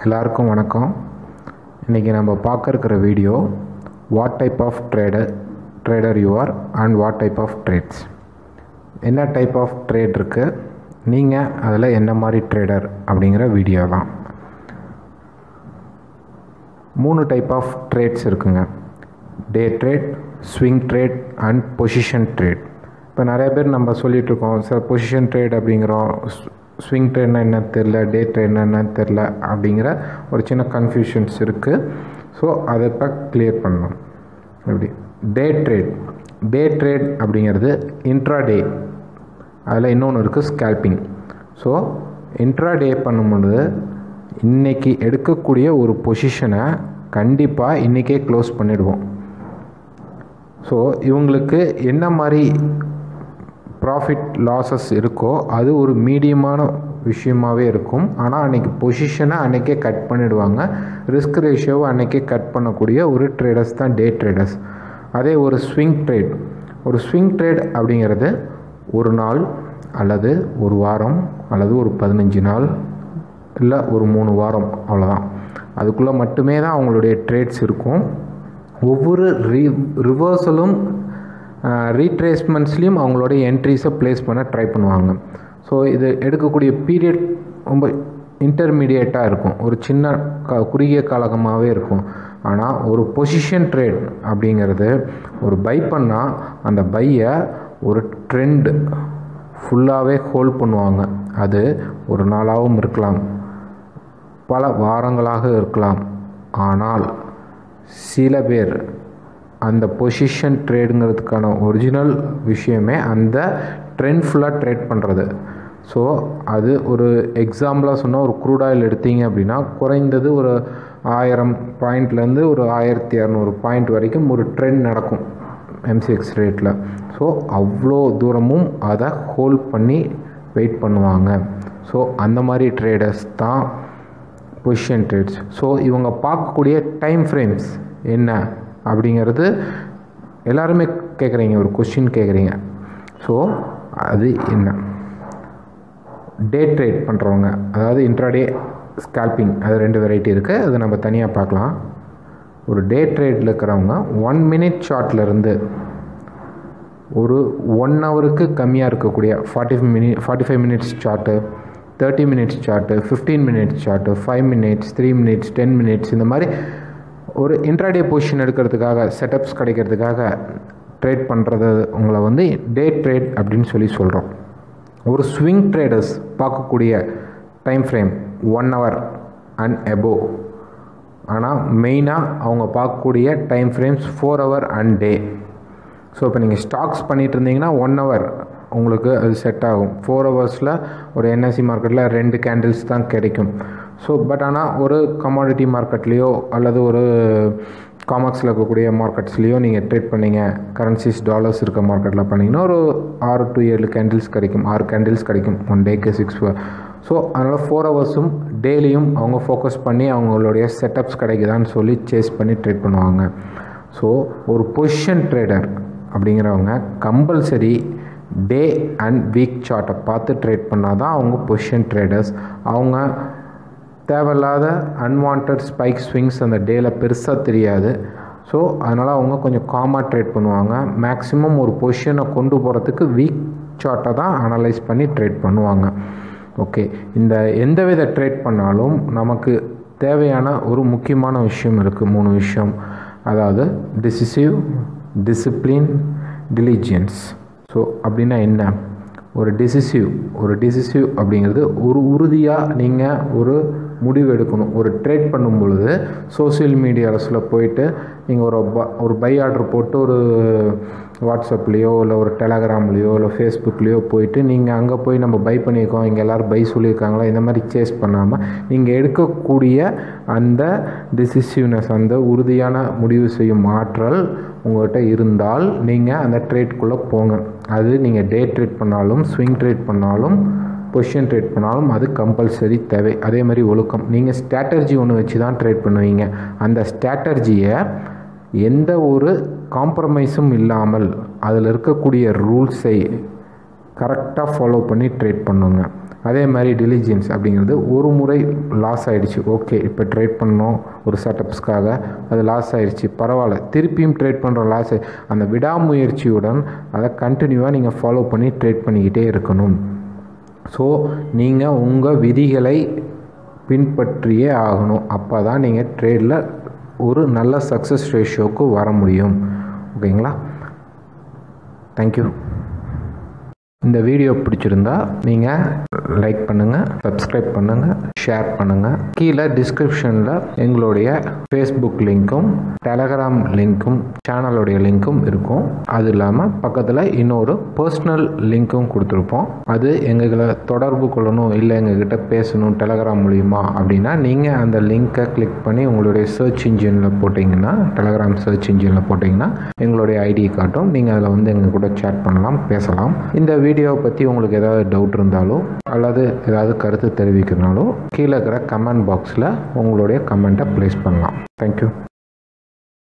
எல்லாருக்கும் வணக்கம் இன்றைக்கி நம்ம பார்க்க இருக்கிற video what type of trader trader you are and what type of trades என்ன டைப் ஆஃப் ட்ரேட் இருக்குது நீங்கள் அதில் என்ன மாதிரி ட்ரேடர் அப்படிங்கிற வீடியோ தான் மூணு டைப் ஆஃப் ட்ரேட்ஸ் இருக்குங்க day trade swing trade and position trade இப்போ நிறைய பேர் நம்ம சொல்லிகிட்ருக்கோம் சார் பொசிஷன் ட்ரேட் அப்படிங்கிறோம் ஸ்விங் ட்ரேட்னா என்ன தெரில டே ட்ரேட்னா என்ன தெரில அப்படிங்கிற ஒரு சின்ன கன்ஃபியூஷன்ஸ் இருக்குது ஸோ அதை இப்போ கிளியர் பண்ணணும் எப்படி டே ட்ரேட் டே ட்ரேட் அப்படிங்கிறது இன்ட்ரா டே அதில் இன்னொன்று இருக்குது ஸ்கேல்பிங் ஸோ இன்ட்ரா டே பண்ணும்பொழுது இன்றைக்கி எடுக்கக்கூடிய ஒரு பொசிஷனை கண்டிப்பாக இன்றைக்கே க்ளோஸ் பண்ணிடுவோம் ஸோ இவங்களுக்கு என்ன மாதிரி ப்ராஃபிட் லாஸஸ் இருக்கோ அது ஒரு மீடியமான விஷயமாகவே இருக்கும் ஆனால் அன்றைக்கி பொசிஷனை அன்றைக்கே கட் பண்ணிடுவாங்க ரிஸ்க் ரேஷியோவை அன்றைக்கே கட் பண்ணக்கூடிய ஒரு ட்ரேடர்ஸ் தான் டே ட்ரேடர்ஸ் அதே ஒரு ஸ்விங் ட்ரேட் ஒரு ஸ்விங் ட்ரேட் அப்படிங்கிறது ஒரு நாள் அல்லது ஒரு வாரம் அல்லது ஒரு பதினஞ்சு நாள் இல்லை ஒரு மூணு வாரம் அவ்வளோதான் அதுக்குள்ளே மட்டுமே தான் அவங்களுடைய ட்ரேட்ஸ் இருக்கும் ஒவ்வொரு ரீ ரிவர்சலும் ரீட்ரேஸ்மெண்ட்ஸ்லேயும் அவங்களுடைய என்ட்ரிஸை ப்ளேஸ் பண்ண ட்ரை பண்ணுவாங்க ஸோ இது எடுக்கக்கூடிய பீரியட் ரொம்ப இன்டர்மீடியேட்டாக இருக்கும் ஒரு சின்ன க குறுகிய காலகமாகவே இருக்கும் ஆனால் ஒரு பொசிஷன் ட்ரேட் அப்படிங்கிறது ஒரு பை பண்ணால் அந்த பையை ஒரு ட்ரெண்டு ஃபுல்லாகவே ஹோல்ட் பண்ணுவாங்க அது ஒரு நாளாகவும் இருக்கலாம் பல வாரங்களாக இருக்கலாம் ஆனால் சில பேர் அந்த பொசிஷன் ட்ரேடுங்கிறதுக்கான ஒரிஜினல் விஷயமே அந்த ட்ரெண்ட் ஃபுல்லாக ட்ரேட் பண்ணுறது ஸோ அது ஒரு எக்ஸாம்பிளாக சொன்னால் ஒரு க்ரூட் ஆயில் எடுத்தீங்க அப்படின்னா குறைந்தது ஒரு ஆயிரம் பாயிண்ட்லேருந்து ஒரு ஆயிரத்தி இரநூறு பாயிண்ட் வரைக்கும் ஒரு ட்ரெண்ட் நடக்கும் எம்சிஎக்ஸ் ரேட்டில் ஸோ அவ்வளோ தூரமும் அதை ஹோல்ட் பண்ணி வெயிட் பண்ணுவாங்க ஸோ அந்த மாதிரி ட்ரேடர்ஸ் தான் பொசிஷன் ட்ரேட்ஸ் ஸோ இவங்க பார்க்கக்கூடிய டைம் ஃப்ரேம்ஸ் என்ன அப்படிங்கிறது எல்லாருமே கேட்குறீங்க ஒரு கொஷின் கேட்குறீங்க ஸோ அது என்ன டே ட்ரேட் பண்ணுறவங்க அதாவது இன்ட்ராடே ஸ்கால்பிங் அது ரெண்டு வெரைட்டி இருக்குது அது நம்ம தனியாக பார்க்கலாம் ஒரு டே ட்ரேடில் இருக்கிறவங்க ஒன் மினிட் ஷார்ட்லேருந்து ஒரு ஒன் ஹவருக்கு கம்மியாக இருக்கக்கூடிய forty mini forty five minutes chart thirty minutes chart fifteen minutes chart five minutes three minutes ten minutes இந்த மாதிரி ஒரு இன்ட்ராடே பொசிஷன் எடுக்கிறதுக்காக செட்டப்ஸ் கிடைக்கிறதுக்காக ட்ரேட் பண்ணுறது உங்களை வந்து டே ட்ரேட் அப்படின்னு சொல்லி சொல்கிறோம் ஒரு ஸ்விங் ட்ரேடர்ஸ் பார்க்கக்கூடிய time frame one hour and above ஆனால் மெயினாக அவங்க பார்க்கக்கூடிய time frames four hour and day so இப்போ நீங்கள் ஸ்டாக்ஸ் பண்ணிகிட்டு இருந்தீங்கன்னா ஒன் ஹவர் உங்களுக்கு அது செட் ஆகும் ஃபோர் ஹவர்ஸில் ஒரு என்எஸ்சி மார்க்கெட்டில் ரெண்டு கேண்டில்ஸ் தான் கிடைக்கும் ஸோ பட் ஆனால் ஒரு கமாடிட்டி மார்க்கெட்லேயோ அல்லது ஒரு காமர்ஸில் இருக்கக்கூடிய மார்க்கெட்ஸ்லேயோ நீங்கள் ட்ரேட் பண்ணீங்க கரன்சிஸ் டாலர்ஸ் இருக்க மார்க்கெட்டில் பண்ணிங்கன்னா ஒரு ஆறு டு ஏழு கேண்டில்ஸ் கிடைக்கும் ஆறு கேண்டில்ஸ் கிடைக்கும் ஒன் டேக்கு சிக்ஸ் ஸோ அதனால் ஃபோர் ஹவர்ஸும் டெய்லியும் அவங்க ஃபோக்கஸ் பண்ணி அவங்களுடைய செட்டப்ஸ் கிடைக்குதான்னு சொல்லி சேஸ் பண்ணி ட்ரேட் பண்ணுவாங்க ஸோ ஒரு பொசிஷன் ட்ரேடர் அப்படிங்கிறவங்க கம்பல்சரி டே அண்ட் வீக் சார்ட்டை பார்த்து ட்ரேட் பண்ணால் தான் அவங்க பொசிஷன் ட்ரேடர்ஸ் அவங்க தேவையில்லாத அன்வான்ட் ஸ்பைக் ஸ்விங்ஸ் அந்த டேயில் பெருசாக தெரியாது ஸோ அதனால் அவங்க கொஞ்சம் காமாக ட்ரேட் பண்ணுவாங்க மேக்ஸிமம் ஒரு பொசிஷனை கொண்டு போகிறதுக்கு வீக் சார்ட்டை தான் அனலைஸ் பண்ணி ட்ரேட் பண்ணுவாங்க ஓகே இந்த எந்த வித ட்ரேட் பண்ணாலும் நமக்கு தேவையான ஒரு முக்கியமான விஷயம் இருக்குது மூணு விஷயம் அதாவது டிசிசிவ் டிசிப்ளின் டிலிஜியன்ஸ் ஸோ அப்படின்னா என்ன ஒரு டிசிசிவ் ஒரு டிசிசிவ் அப்படிங்கிறது ஒரு உறுதியாக நீங்கள் ஒரு முடிவு எடுக்கணும் ஒரு ட்ரேட் பண்ணும் பொழுது சோசியல் மீடியாஸில் போயிட்டு நீங்கள் ஒரு ப ஒரு பை ஆர்டர் போட்டு ஒரு வாட்ஸ்அப்லேயோ இல்லை ஒரு டெலகிராம்லேயோ இல்லை ஃபேஸ்புக்லேயோ போயிட்டு நீங்கள் அங்கே போய் நம்ம பை பண்ணியிருக்கோம் இங்கே எல்லோரும் பை சொல்லியிருக்காங்களா இந்த மாதிரி சேஸ் பண்ணாமல் நீங்கள் எடுக்கக்கூடிய அந்த டிசிசிவ்னஸ் அந்த உறுதியான முடிவு செய்யும் ஆற்றல் உங்கள்கிட்ட இருந்தால் நீங்கள் அந்த ட்ரேட்குள்ளே போங்க அது நீங்கள் டே ட்ரேட் பண்ணாலும் ஸ்விங் ட்ரேட் பண்ணாலும் பொசிஷன் ட்ரேட் பண்ணாலும் அது கம்பல்சரி தேவை அதே மாதிரி ஒழுக்கம் நீங்கள் ஸ்ட்ராட்டர்ஜி ஒன்று வச்சு தான் ட்ரேட் பண்ணுவீங்க அந்த ஸ்ட்ராட்டர்ஜியை எந்த ஒரு காம்ப்ரமைஸும் இல்லாமல் அதில் இருக்கக்கூடிய ரூல்ஸை கரெக்டாக ஃபாலோ பண்ணி ட்ரேட் பண்ணுங்க அதே மாதிரி டிலிஜென்ஸ் அப்படிங்கிறது ஒரு முறை லாஸ் ஆகிடுச்சு ஓகே இப்போ ட்ரேட் பண்ணோம் ஒரு செட்டப்ஸ்க்காக அது லாஸ் ஆகிடுச்சு பரவாயில்ல திருப்பியும் ட்ரேட் பண்ணுற லாஸ் அந்த விடாமுயற்சியுடன் அதை கண்டினியூவாக நீங்கள் ஃபாலோ பண்ணி ட்ரேட் பண்ணிக்கிட்டே இருக்கணும் ஸோ நீங்கள் உங்கள் விதிகளை பின்பற்றியே ஆகணும் அப்போ தான் நீங்கள் ட்ரேடில் ஒரு நல்ல சக்ஸஸ் ரேஷியோவுக்கு வர முடியும் ஓகேங்களா தேங்க்யூ இந்த வீடியோ பிடிச்சிருந்தா நீங்கள் லைக் பண்ணுங்கள் சப்ஸ்கிரைப் பண்ணுங்கள் ஷேர் பண்ணுங்கள் கீழே டிஸ்கிரிப்ஷனில் எங்களுடைய ஃபேஸ்புக் லிங்க்கும் டெலகிராம் லிங்க்கும் சேனலுடைய லிங்க்கும் இருக்கும் அது இல்லாமல் பக்கத்தில் இன்னொரு பர்சனல் லிங்க்கும் கொடுத்துருப்போம் அது எங்களை தொடர்பு கொள்ளணும் இல்லை எங்ககிட்ட பேசணும் டெலகிராம் மூலிமா அப்படின்னா நீங்கள் அந்த லிங்க்கை கிளிக் பண்ணி உங்களுடைய சர்ச் இன்ஜினில் போட்டிங்கன்னா டெலகிராம் சர்ச் இன்ஜினில் போட்டிங்கன்னா எங்களுடைய ஐடி காட்டும் நீங்கள் அதில் வந்து எங்கள் கூட சேட் பண்ணலாம் பேசலாம் இந்த வீடியோவை பற்றி உங்களுக்கு ஏதாவது டவுட் இருந்தாலோ அல்லது ஏதாவது கருத்து தெரிவிக்கிறனாலோ கீழே இருக்கிற கமெண்ட் பாக்ஸில் உங்களுடைய கமெண்ட்டை ப்ளேஸ் பண்ணலாம் தேங்க்யூ